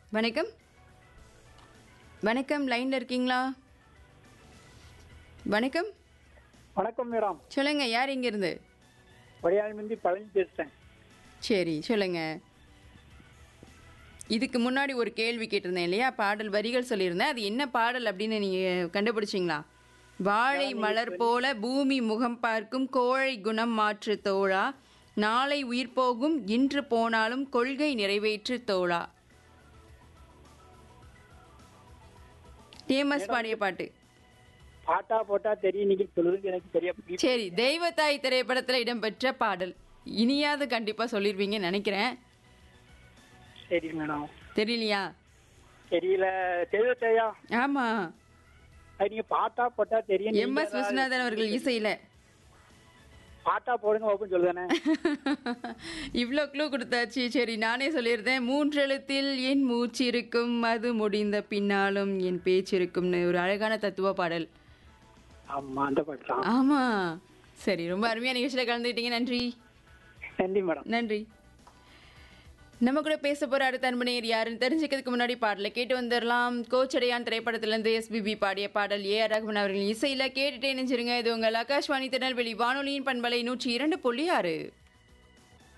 வணக்கம் வணக்கம் லைன்ல இருக்கீங்களா வணக்கம் வணக்கம் மேடம் சொல்லுங்க யார் இங்க இருந்து வடையாழ்மிந்தி பழனி பேசுறேன் சரி சொல்லுங்க இதுக்கு முன்னாடி ஒரு கேள்வி கேட்டிருந்தேன் இல்லையா பாடல் வரிகள் சொல்லியிருந்தேன் அது என்ன பாடல் அப்படின்னு நீங்க கண்டுபிடிச்சிங்களா வாழை மலர் போல பூமி முகம் பார்க்கும் கோழை குணம் மாற்று தோழா நாளை உயிர் போகும் இன்று போனாலும் கொள்கை நிறைவேற்று தோழா டிஎம்எஸ் பாடிய பாட்டு பாட்டா போட்டா தெரியும் நீங்க சொல்லுறது எனக்கு தெரிய சரி தெய்வத்தாய் திரைப்படத்துல இடம்பெற்ற பாடல் இனியாவது கண்டிப்பா சொல்லிருவீங்கன்னு நினைக்கிறேன் சரி மேடம் தெரியலையா தெரியல தெரியலையா ஆமா அது நீங்க பாட்டா போட்டா தெரியும் எம் எஸ் விஸ்வநாதன் அவர்கள் இசையில பாட்டா போடுங்க ஓப்பன் சொல்லுதானே இவ்வளோ க்ளூ கொடுத்தாச்சு சரி நானே சொல்லியிருந்தேன் மூன்றெழுத்தில் என் மூச்சு இருக்கும் அது முடிந்த பின்னாலும் என் பேச்சு இருக்கும்னு ஒரு அழகான தத்துவ பாடல் ஆமா அந்த பாட்டு தான் ஆமா சரி ரொம்ப அருமையா நிகழ்ச்சியில் கலந்துக்கிட்டீங்க நன்றி நன்றி மேடம் நன்றி நம்ம கூட பேச போற அடுத்த அன்பனையர் யாருன்னு தெரிஞ்சுக்கிறதுக்கு முன்னாடி பாடலை கேட்டு வந்துடலாம் கோச்சடையான் திரைப்படத்திலிருந்து எஸ்பிபி பாடிய பாடல் ஏ ஆர் ரகுமன் அவர்களின் இசையில கேட்டுட்டே நினைச்சிருங்க இது உங்கள் ஆகாஷ்வாணி திருநெல்வேலி வானொலியின் பண்பலை நூற்றி இரண்டு புள்ளி ஆறு